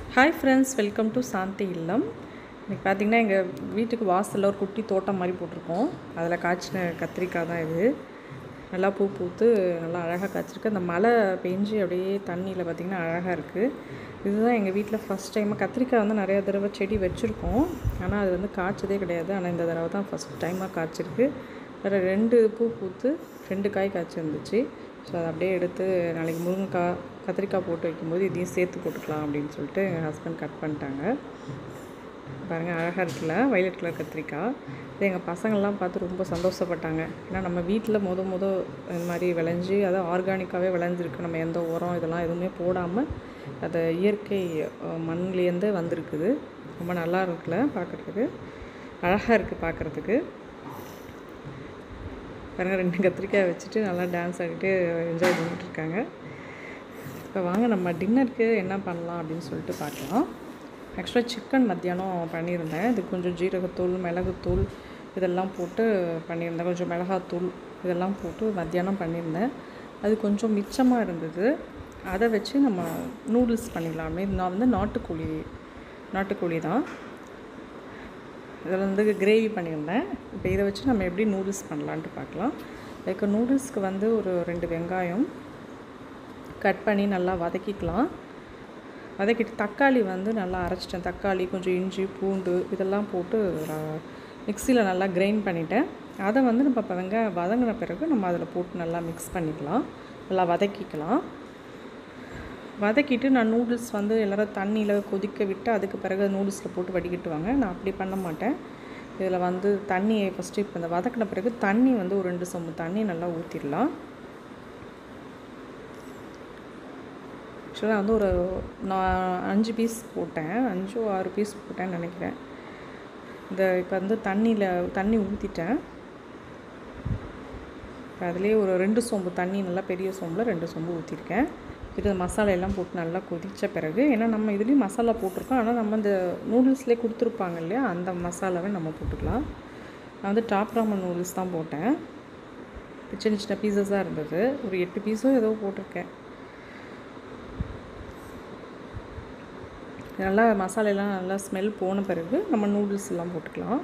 hi friends welcome to Shanthi Illam இன்றைக்கி பார்த்தீங்கன்னா எங்கள் வீட்டுக்கு வாசலில் ஒரு குட்டி தோட்டம் மாதிரி போட்டிருக்கோம் அதில் காய்ச்சின கத்திரிக்காய் தான் இது நல்லா பூ பூத்து நல்லா அழகாக காய்ச்சிருக்கு அந்த மழை பெஞ்சு அப்படியே தண்ணியில் பார்த்திங்கன்னா அழகாக இருக்குது இதுதான் எங்கள் வீட்டில் ஃபஸ்ட் டைம் கத்திரிக்காய் வந்து நிறையா தடவை செடி வச்சுருக்கோம் ஆனால் அது வந்து காய்ச்சதே கிடையாது ஆனால் இந்த தடவை தான் ஃபஸ்ட் டைமாக காய்ச்சிருக்கு வேறு ரெண்டு பூ பூத்து ரெண்டு காய் காய்ச்சிருந்துச்சு ஸோ அதை அப்படியே எடுத்து நாளைக்கு முருங்கைக்காய் கத்திரிக்காய் போட்டு வைக்கும்போது இதையும் சேர்த்து போட்டுக்கலாம் அப்படின்னு சொல்லிட்டு எங்கள் ஹஸ்பண்ட் கட் பண்ணிட்டாங்க பாருங்கள் அழகாக இருக்குல்ல வயலட் கலர் கத்திரிக்காய் இது எங்கள் பசங்கள்லாம் பார்த்து ரொம்ப சந்தோஷப்பட்டாங்க ஏன்னா நம்ம வீட்டில் முத முத இந்த மாதிரி விளைஞ்சி அதை ஆர்கானிக்காகவே விளைஞ்சிருக்கு நம்ம எந்த உரம் இதெல்லாம் எதுவுமே போடாமல் அது இயற்கை அஹ், மண்லேருந்து வந்திருக்குது ரொம்ப நல்லா இருக்குல்ல பார்க்குறதுக்கு அழகாக இருக்குது பார்க்குறதுக்கு பாருங்க ரெண்டு கத்திரிக்காய் வச்சுட்டு நல்லா டான்ஸ் ஆடிட்டு என்ஜாய் பண்ணிட்டு இருக்காங்க இப்போ வாங்க நம்ம டின்னருக்கு என்ன பண்ணலாம் அப்படின்னு சொல்லிட்டு பார்க்கலாம் ஆக்சுவலாக சிக்கன் மத்தியானம் பண்ணியிருந்தேன் இது கொஞ்சம் ஜீரகத்தூள் மிளகுத்தூள் இதெல்லாம் போட்டு பண்ணியிருந்தேன் கொஞ்சம் மிளகாத்தூள் இதெல்லாம் போட்டு மத்தியானம் பண்ணியிருந்தேன் அது கொஞ்சம் மிச்சமாக இருந்தது அதை வச்சு நம்ம நூடுல்ஸ் பண்ணிடலாமே நான் வந்து நாட்டுக்கோழி நாட்டுக்கோழி தான் இதில் வந்து கிரேவி பண்ணியிருந்தேன் இப்போ இதை வச்சு நம்ம எப்படி நூடுல்ஸ் பண்ணலான்ட்டு பார்க்கலாம் லைக் நூடுல்ஸ்க்கு வந்து ஒரு ரெண்டு வெங்காயம் கட் பண்ணி நல்லா வதக்கிக்கலாம் வதக்கிட்டு தக்காளி வந்து நல்லா அரைச்சிட்டேன் தக்காளி கொஞ்சம் இஞ்சி பூண்டு இதெல்லாம் போட்டு மிக்சியில் நல்லா கிரைண்ட் பண்ணிட்டேன் அதை வந்து நம்ம இப்போ வெங்காயம் வதங்கின பிறகு நம்ம அதில் போட்டு நல்லா மிக்ஸ் பண்ணிக்கலாம் நல்லா வதக்கிக்கலாம் வதக்கிட்டு நான் நூடுல்ஸ் வந்து எல்லாரும் தண்ணியில் கொதிக்க விட்டு அதுக்கு பிறகு நூடுல்ஸில் போட்டு வடிகட்டுவாங்க நான் அப்படி பண்ண மாட்டேன் இதில் வந்து தண்ணியை ஃபஸ்ட்டு இப்போ இந்த வதக்கின பிறகு தண்ணி வந்து ஒரு ரெண்டு சொம்பு தண்ணி நல்லா ஊற்றிடலாம் ஆக்சுவலாக வந்து ஒரு நான் அஞ்சு பீஸ் போட்டேன் அஞ்சோ ஆறு பீஸ் போட்டேன்னு நினைக்கிறேன் இந்த இப்போ வந்து தண்ணியில் தண்ணி ஊற்றிட்டேன் இப்போ அதுலேயே ஒரு ரெண்டு சொம்பு தண்ணி நல்லா பெரிய சொம்பில் ரெண்டு சொம்பு ஊற்றிருக்கேன் இது மசாலா எல்லாம் போட்டு நல்லா கொதித்த பிறகு ஏன்னா நம்ம இதுலேயும் மசாலா போட்டிருக்கோம் ஆனால் நம்ம இந்த நூடுல்ஸ்லேயே கொடுத்துருப்பாங்க இல்லையா அந்த மசாலாவை நம்ம போட்டுக்கலாம் நான் வந்து டாப் ராமன் நூடுல்ஸ் தான் போட்டேன் சின்ன சின்ன பீசஸாக இருந்தது ஒரு எட்டு பீஸோ ஏதோ போட்டிருக்கேன் நல்லா மசாலையெல்லாம் நல்லா ஸ்மெல் போன பிறகு நம்ம நூடுல்ஸ் எல்லாம் போட்டுக்கலாம்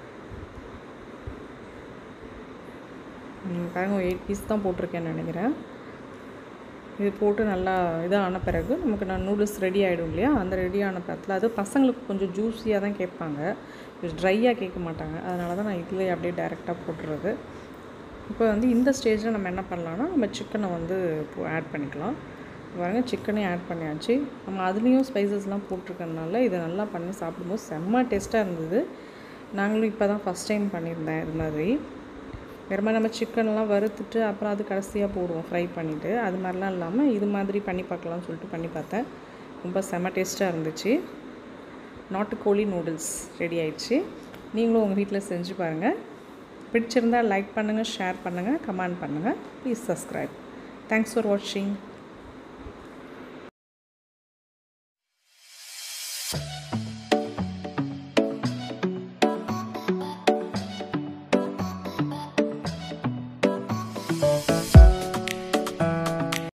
ம், பாருங்க ஒரு எயிட் பீஸ் தான் போட்டிருக்கேன்னு நினைக்கிறேன் இது போட்டு நல்லா இதான பிறகு நமக்கு நான் நூடுல்ஸ் ரெடி ஆகிடும் இல்லையா அந்த ரெடி ஆன பக்கத்தில் அது பசங்களுக்கு கொஞ்சம் ஜூஸியாக தான் கேட்பாங்க ட்ரையாக கேட்க மாட்டாங்க அதனால தான் நான் இதில் அப்படியே டைரெக்டாக போட்டுறது இப்போ வந்து இந்த ஸ்டேஜில் நம்ம என்ன பண்ணலாம்னா நம்ம சிக்கனை வந்து இப்போ ஆட் பண்ணிக்கலாம் பாருங்க சிக்கனே ஆட் பண்ணியாச்சு நம்ம அதுலேயும் ஸ்பைசஸ்லாம் போட்டிருக்கறனால இதை நல்லா பண்ணி சாப்பிடும்போது செம்ம டேஸ்ட்டாக இருந்தது நாங்களும் இப்போ தான் ஃபஸ்ட் டைம் பண்ணியிருந்தேன் இது மாதிரி வேறு மாதிரி நம்ம சிக்கன்லாம் வறுத்துட்டு அப்புறம் அது கடைசியாக போடுவோம் ஃப்ரை பண்ணிவிட்டு அது மாதிரிலாம் இல்லாமல் இது மாதிரி பண்ணி பார்க்கலாம்னு சொல்லிட்டு பண்ணி பார்த்தேன் ரொம்ப செம்ம டேஸ்ட்டாக இருந்துச்சு நாட்டுக்கோழி நூடுல்ஸ் ரெடி ஆயிடுச்சு நீங்களும் உங்கள் வீட்டில் செஞ்சு பாருங்கள் பிடிச்சிருந்தால் லைக் பண்ணுங்கள் ஷேர் பண்ணுங்கள் கமெண்ட் பண்ணுங்கள் ப்ளீஸ் சப்ஸ்கிரைப் தேங்க்ஸ் ஃபார் வாட்சிங்